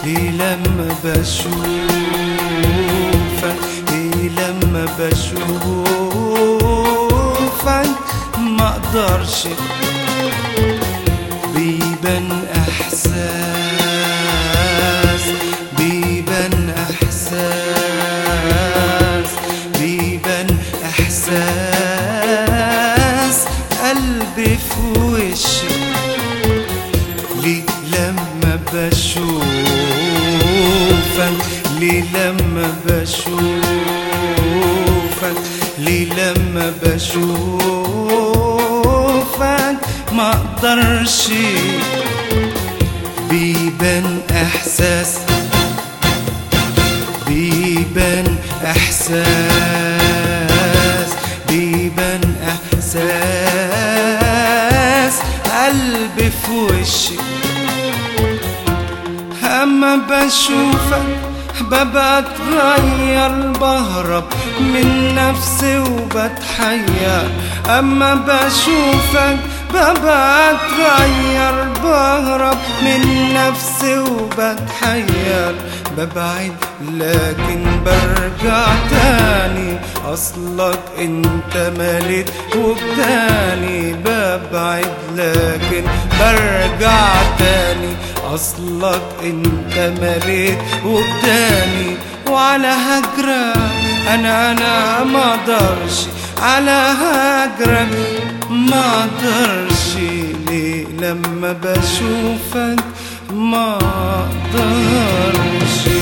ليه لما بشوفك ليه لما بشوفك ما اقدرش بيبان احساس بيبان احساس بيبان احساس قلبي في وشي ليه لما بشوفك ليه لما بشوفك ليه لما بشوفك ما اقدرش بيبان احساس بيبان احساس بيبان احساس قلبي في وشي اما بشوفك ببقى اتغير بهرب من نفسي وبتحير اما بشوفك ببقى اتغير بهرب من نفسي وبتحير ببعد لكن برجع تاني اصلك انت مليت وبداني ببعد لكن برجع تاني اصلك انت مليت وبداني وعلى هجرك انا انا ما اقدرش على هجرك ما اقدرش ليه لما بشوفك ما اقدرش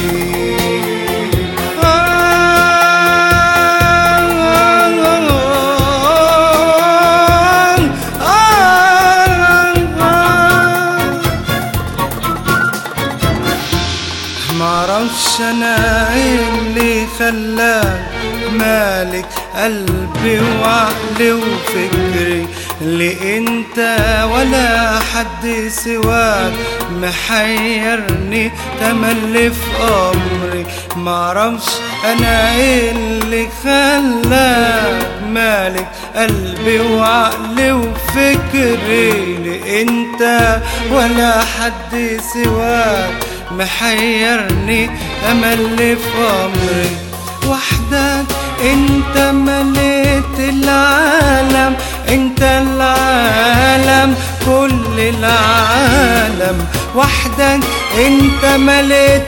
معرفش انا ايه اللي خلاك مالك قلبي وعقلي وفكري اللي انت ولا حد سواك محيرني تملي في امري معرفش انا ايه اللي خلاك مالك قلبي وعقلي وفكري اللي انت ولا حد سواك محيرني املي في امري وحدك انت مليت العالم انت العالم كل العالم وحدك انت مليت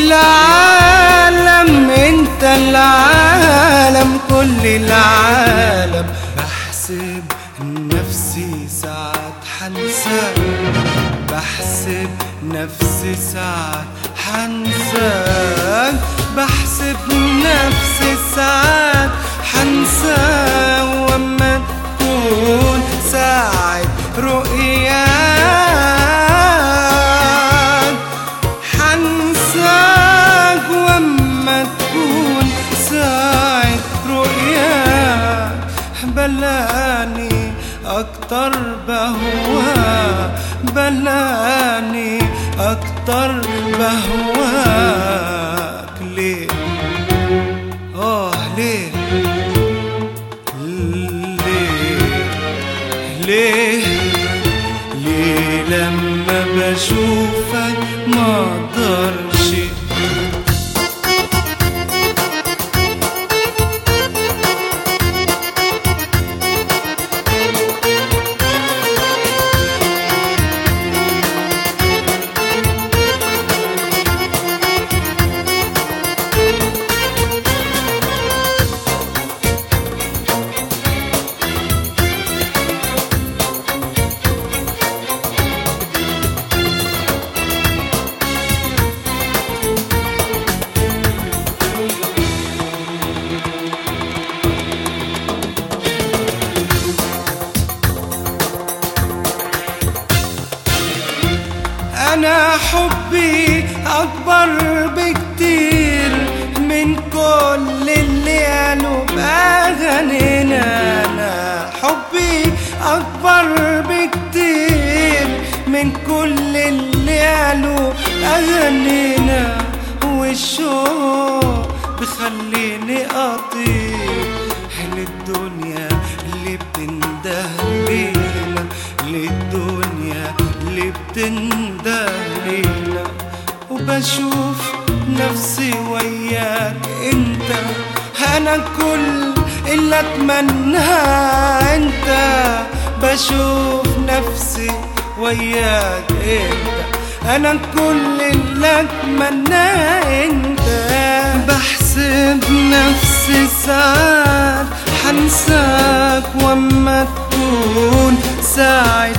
العالم انت العالم كل العالم بحسب نفسي ساعات حنساك بحسب نفسي ساعات حنساك بحسب نفسي ساعات حنساك وما تكون ساعة رؤياك حنساك وما تكون ساعة رؤياك بلاني أكتر بهواك بلاني أكتر بهواك ليه آه ليه ليه ليه ليه لما بشوفك ما اقدرش انا حبي اكبر بكتير من كل اللي قالوا باغانينا انا حبي اكبر بكتير من كل اللي قالوا اغانينا والشوق بخليني اطير للدنيا اللي بتنده لينا للدنيا اللي بتنده لينا بشوف نفسي وياك انت انا كل اللي اتمناه انت بشوف نفسي وياك انت انا كل اللي اتمناه انت بحسب نفسي ساعات حنساك وما تكون ساعة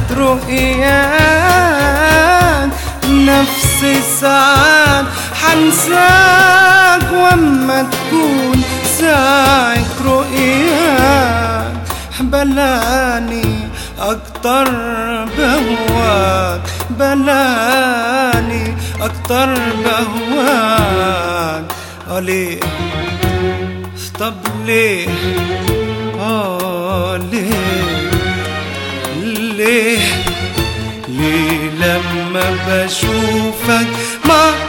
رؤياك نفسي ساعات حنساك وما تكون ساعة رؤياك بلاني أكتر بهواك بلاني أكتر بهواك آه ليه طب ليه آه ليه ليه ليه لما بشوفك ما